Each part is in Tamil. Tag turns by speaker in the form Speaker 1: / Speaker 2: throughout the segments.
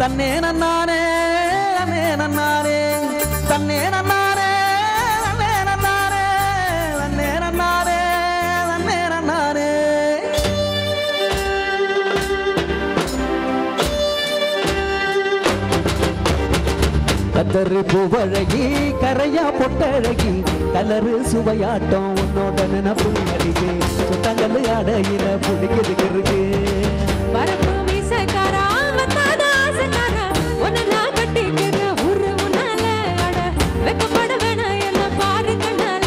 Speaker 1: தன்னே நன்னானே அண்ணே நன்னானே தன்னே நன்னானே அண்ணே நன்னானே தன்னே நன்னானே அண்ணே நன்னானே கத்தரு பூவழகி கரையா பொட்டழகி கலரு சுவையாட்டம் உன்னோட நினப்பு அடிக்கு சுத்தங்கல் அடையில புடிக்கிறதுக்கு
Speaker 2: வரப்பு வீசக்காரா, வந்தாத ஆசைக்காரா, உன்னை நான் கட்டிக்கிற ஊரு முன்னால, அட, வெட்கப்பட வேணாம் என்னை பாரு கண்ணால.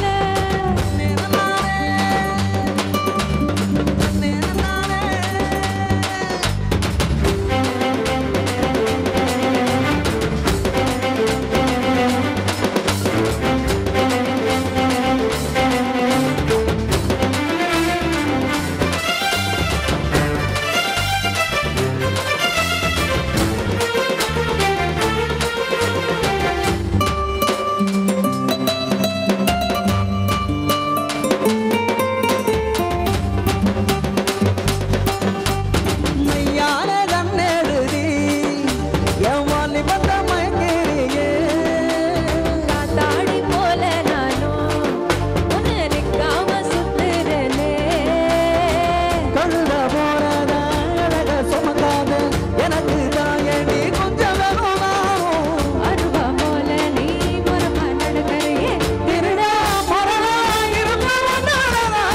Speaker 1: மெய்யான கண்ணெழுதி என் வாலி பத்த மயங்கிறியே
Speaker 2: காத்தாடி போல நானும் உன்னை நிக்காம சுத்துறேனே.
Speaker 1: கழுத போறத அழக சுமக்காத எனக்கு தாயண்டி கொஞ்சம் வேணும்
Speaker 2: அருவா போல நீ முறமா நடக்கறியே.
Speaker 1: திருடா மரணா இருந்தவன் நானடா.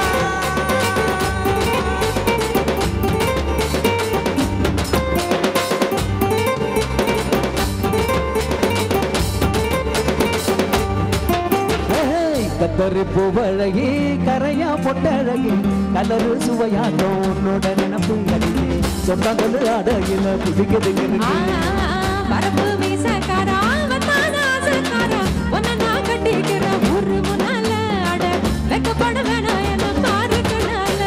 Speaker 1: ஏய், கத்தரி பூவழகி கரையா பொட்டழகி கலரு சுவையாட்டம் உன்னோட நினப்பு அடியே சொந்தங்கள் அடையில
Speaker 2: ஆ,
Speaker 1: புதிக்கிறதுக்கு
Speaker 2: வரப்பு வீசக்காரா, வந்தாத ஆசைக்காரா, உன்னை நான் கட்டிக்கிற ஊரு முன்னால, அட, வெட்கப்பட வேணாம் என்னை பாரு கண்ணால.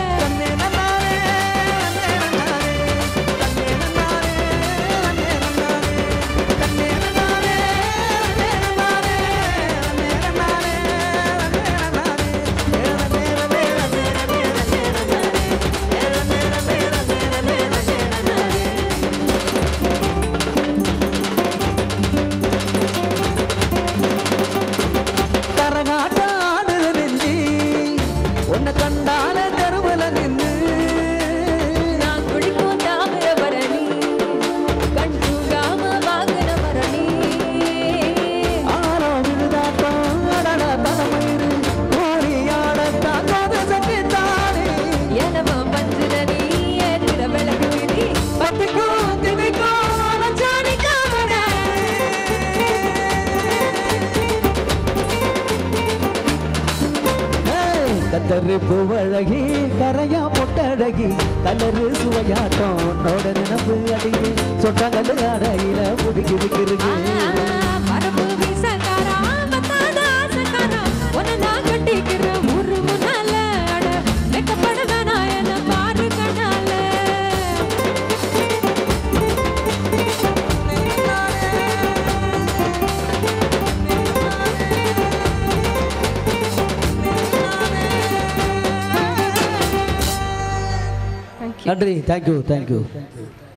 Speaker 1: கரகாட்டம் ஆடுது நெஞ்சி உன்னை கண்டால தெருவுல நின்று
Speaker 2: நான் குளிக்கும் தாமிரபரணி, கண் தூங்காம வாங்கின பரணி.
Speaker 1: ஆரோ விழுதாட்டம் அடட தலைமயிறு ஓரியாட தாங்காத சக்தி தானே
Speaker 2: எனவன் பஞ்சுல நீ ஏத்துற விளக்கு விதி,
Speaker 1: பத்திக்கும் திதிக்கும்
Speaker 2: மச்சானி காவடா.
Speaker 1: ஏய், கத்தரு பூவழகி கரையா பொட்டழகி கலரு சுவையாட்டம் உன்னோட நினப்பு அடியே சொட்டாங்கல் அடையில முடிக்கிறதுக்கு
Speaker 2: வரப்பு வீசக்காரா, வந்தாத ஆசைக்காரா, உன்னை நான் கட்டிக்கிற ஊரு முன்னால, அட, வெட்கப்பட வேணாம் என்னை பாரு கண்ணால.
Speaker 1: நன்றி தேங்க்யூ தேங்க்யூ